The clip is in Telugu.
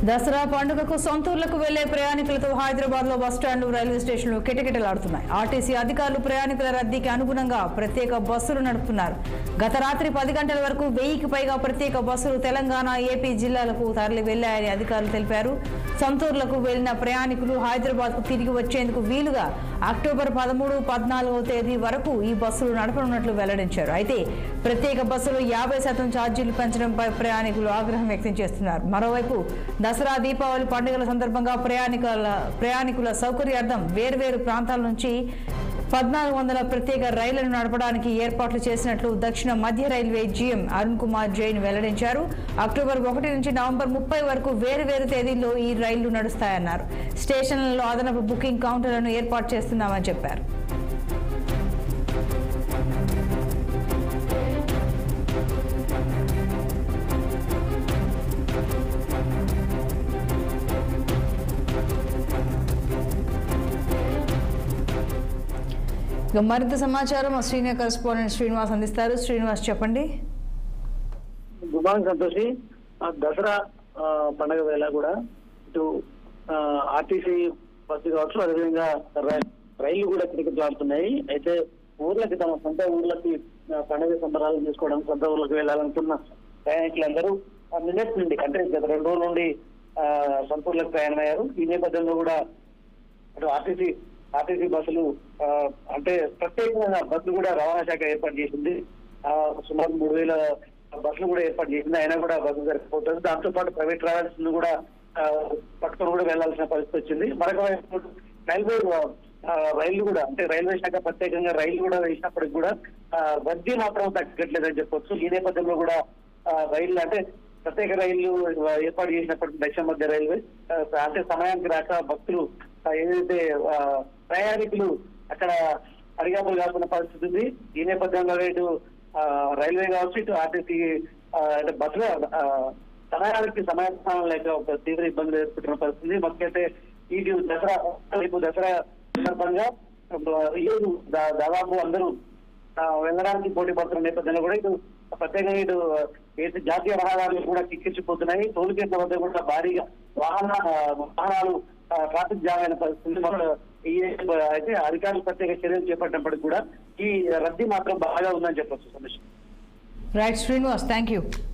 దసరా పండుగకు సొంతూర్లకు వెళ్లే ప్రయాణికులతో హైదరాబాద్ లో బస్టాండ్ రైల్వే స్టేషన్లు కిటకిటలాడుతున్నాయి ఆర్టీసీ అధికారులు ప్రయాణికుల రద్దీకి అనుగుణంగా ప్రత్యేక బస్సులు నడుపుతున్నారు గత రాత్రి పది గంటల వరకు వెయ్యికి పైగా ప్రత్యేక బస్సులు తెలంగాణ ఏపీ జిల్లాలకు తరలి వెళ్లాయని అధికారులు తెలిపారు సొంతూర్లకు వెళ్లిన ప్రయాణికులు హైదరాబాద్ కు తిరిగి వచ్చేందుకు వీలుగా అక్టోబర్ పదమూడు పద్నాలుగవ తేదీ వరకు ఈ బస్సులు నడపనున్నట్లు వెల్లడించారు అయితే ప్రత్యేక బస్సులు యాభై శాతం ఛార్జీలు పెంచడంపై ప్రయాణికులు ఆగ్రహం వ్యక్తం చేస్తున్నారు మరోవైపు దసరా దీపావళి పండుగల సందర్భంగా ప్రయాణికుల ప్రయాణికుల సౌకర్యార్థం వేర్వేరు ప్రాంతాల నుంచి పద్నాలుగు వందల ప్రత్యేక రైళ్లను నడపడానికి ఏర్పాట్లు చేసినట్లు దక్షిణ మధ్య రైల్వే జీఎం అరుణ్ కుమార్ జైన్ వెల్లడించారు అక్టోబర్ ఒకటి నుంచి నవంబర్ ముప్పై వరకు వేరు వేరు తేదీల్లో ఈ రైళ్లు నడుస్తాయన్నారు స్టేషన్లలో అదనపు బుకింగ్ కౌంటర్లను ఏర్పాటు చేస్తున్నామని చెప్పారు ఇక మరింత సమాచారం మా సీనియర్ కరెస్పాండెంట్ శ్రీనివాస్ అందిస్తారు శ్రీనివాస్ చెప్పండి గుడ్ మార్నింగ్ సంతోషి ఆ దసరా ఆ, పండగ వేళ కూడా ఇటు ఆర్టీసీ బస్సు కావచ్చు అదేవిధంగా రై- రైళ్లు కూడా కిటకిటలాడుతున్నాయి అయితే ఊర్లకి తమ సొంత ఊర్లకి ఆ, పండగ సంబరాలు చేసుకోవడం సొంత ఊర్లకు వెళ్ళాలనుకున్న ప్రయాణికులందరూ ఆ, నిన్నటి నుండి అంటే గత రెండు రోజుల నుండి ఆ, సొంత ఊర్లకు ప్రయాణమయ్యారు ఈ నేపథ్యంలో కూడా అటు ఆర్టీసీ ఆర్టీసీ బస్సులు ఆ, అంటే ప్రత్యేకమైన బస్సులు కూడా రవాణా శాఖ ఏర్పాటు చేసింది ఆ, సుమారు మూడు వేల బస్సులు కూడా ఏర్పాటు చేసింది అయినా కూడా బస్సు సరిపోతుంది దాంతో పాటు ప్రైవేట్ ట్రావెల్స్ ను కూడా ఆ, పట్టుకొని కూడా వెళ్లాల్సిన పరిస్థితి వచ్చింది మరొక వైపు రైల్వే ఆ, రైళ్లు కూడా అంటే రైల్వే శాఖ ప్రత్యేకంగా రైళ్లు కూడా వేసినప్పటికి కూడా ఆ, రద్దీ మాత్రం తగ్గట్లేదని చెప్పొచ్చు ఈ నేపథ్యంలో కూడా ఆ, రైళ్లు అంటే ప్రత్యేక రైళ్లు ఏర్పాటు చేసినప్పటికీ దక్షిణ మధ్య రైల్వే ఆ, అంటే సమయానికి రాక భక్తులు ఆ, ఏదైతే ఆ, ప్రయాణికులు అక్కడ అడిగాపులు కాకున్న పరిస్థితి ఉంది ఈ నేపథ్యంలో ఇటు ఆ, రైల్వే కావచ్చు ఇటు ఆర్టీసీ ఆ, అంటే బస్సులో ఆ, సమయానికి సమయస్థానం లేక ఒక తీవ్ర ఇబ్బందులు ఏర్పడుతున్న పరిస్థితి మొత్తంకైతే ఇటు దసరా రేపు దసరా సందర్భంగా ఆ, ఈరోజు దా- దాదాపు అందరూ ఆ, వెళ్ళడానికి పోటీ పడుతున్న నేపథ్యంలో కూడా ఇటు ప్రత్యేకంగా ఇటు ఏదైతే జాతీయ రహదారులు కూడా కిక్కిచ్చిపోతున్నాయి టోల్ గేట్ల వద్ద కూడా భారీగా వాహన ఆ, వాహనాలు ఆ, ట్రాఫిక్ జామ్ అయిన పరిస్థితి మన ఈ అయితే అధికారులు ప్రత్యేక చర్యలు చేపట్టినప్పటికీ కూడా ఈ రద్దీ మాత్రం బాగా ఉందని చెప్పొచ్చు సమస్య రైట్ శ్రీనివాస్ థ్యాంక్ యూ